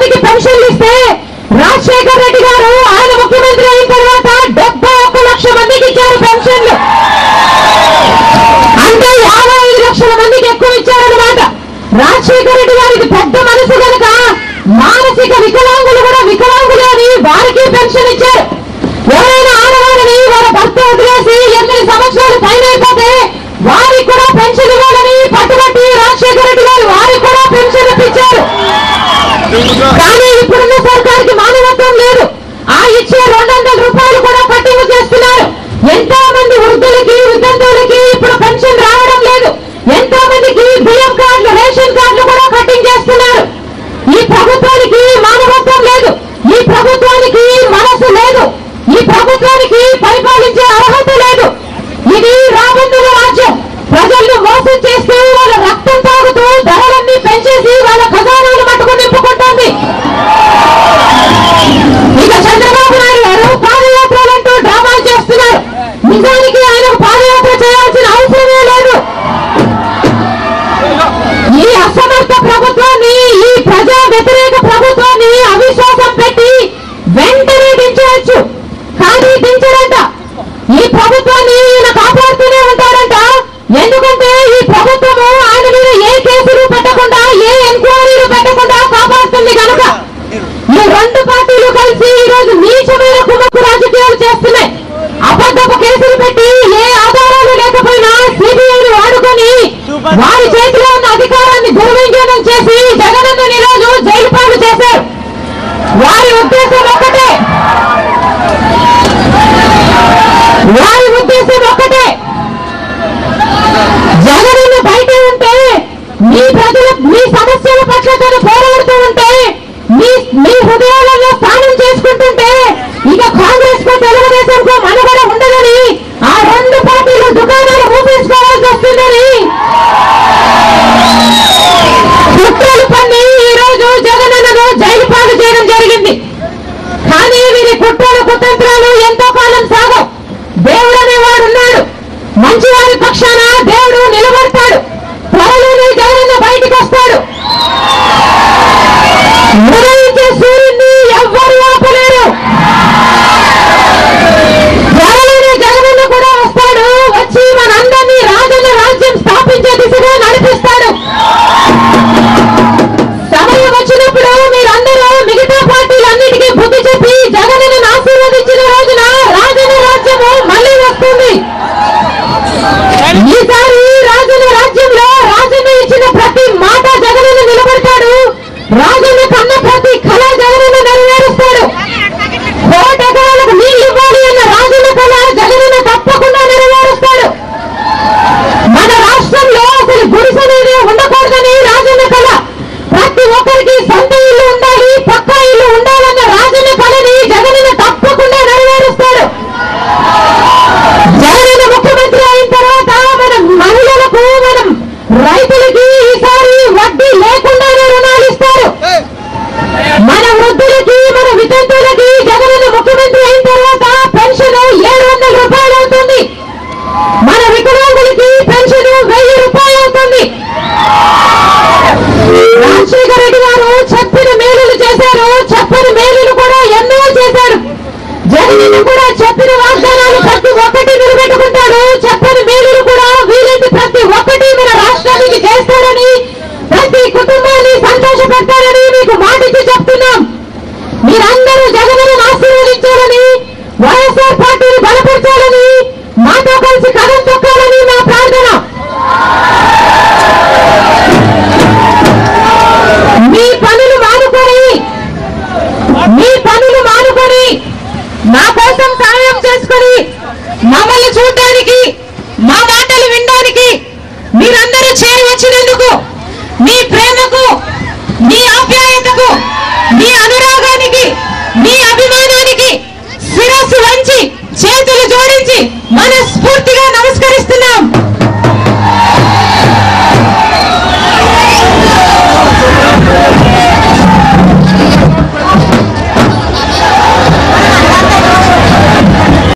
మందికి పెన్షన్లు ఇస్తే రాజశేఖర్ రెడ్డి గారు ఆయన ముఖ్యమంత్రి అయిన తర్వాత డెబ్బై ఒక్క లక్ష మందికి ఇచ్చారు పెన్షన్లు అంటే యాభై ఐదు లక్షల మందికి ఎక్కువ ఇచ్చారన్నమాట రాజశేఖర రెడ్డి గారికి పెద్ద మనసు కనుక మానసిక వికలాంగులు కూడా వికలాంగులు అని వారికి పెన్షన్ ఇచ్చారు ఎవరైనా ఆడవారిని వాళ్ళ భర్త వదిలేసి ఎనిమిది సంవత్సరాలు పైన అయిపోతే వారికి కూడా పెన్షన్ ఇవ్వాలని పట్టుబట్టి రాజశేఖర రెడ్డి గారు వారికి కూడా పెన్షన్ ఇప్పించారు కానీ ఇప్పుడున్న సర్కార్కి మానవత్వం లేదు ఆ ఇచ్చే రెండు వందల రూపాయలు కూడా కట్టింపు చేస్తున్నారు ఎంతో మంది వృద్ధులకి వితంతువులకి ఇప్పుడు పెన్షన్ రావడం లేదు ఎంతో మందికి బియ్యం కార్డులు రేషన్ కార్డులు కూడా కట్టింగ్ చేస్తున్నారు ఈ ప్రభుత్వానికి మానవత్వం లేదు ఈ ప్రభుత్వానికి మనసు లేదు ఈ ప్రభుత్వానికి పరిపాలించే అర్హత లేదు ఇది రాబందుల రాజ్యం ప్రజలను మోసం చేస్తూ వాళ్ళ రక్తం తాగుతూ ధరలన్నీ పెంచేసి వాళ్ళ ఖజానాలు మట్టుకు నింపుకుంటోంది ఇక చంద్రబాబు నాయుడు గారు పాదయాత్రలంటూ డ్రామాలు చేస్తున్నారు నిజానికి ఆయన పాదయాత్ర చేయాల్సిన అవసరమే లేదు ఈ అసమర్థ ప్రభుత్వాన్ని ఈ ప్రజా వ్యతిరేక ప్రభుత్వాన్ని అవిశ్వాసం పెట్టి వెంటనే దించవచ్చు కానీ దించడంట ఈ ప్రభుత్వాన్ని ఈయన కాపాడుతూనే ఉంటాడంట ఎందుకంటే ఈ ప్రభుత్వము ఆయన మీద ఏ కేసులు పెట్టకుండా ఏ ఎంక్వైరీలు పెట్టకుండా కాపాడుతుంది కనుక ఈ రెండు పార్టీలు కలిసి ఈ రోజు నీచమైన కుమ్మక్కు రాజకీయాలు చేస్తున్నాయి అబద్ధపు కేసులు పెట్టి ఏ ఆధారాలు లేకపోయినా సిబిఐని వాడుకొని వారి చేతిలో ఉన్న అధికారాన్ని దుర్వినియోగం చేసి జగనన్న ఈ రోజు జైలు పాలు చేశారు వారి ఉద్దేశం ఒక్కటే వారి ఉద్దేశం ఒక్కటే జగనన్న బయట ఉంటే మీ ప్రజల మీ సమస్యల పట్ల తను పోరాడుతూ ఉంటే మీ మీ హృదయాలలో స్థానం చేసుకుంటుంటే ఇక కాంగ్రెస్ కు తెలుగుదేశం కు మనుగడ ఉండదని ఆ రెండు పార్టీలు దుకాణాలు మూసేసుకోవాల్సి వస్తుందని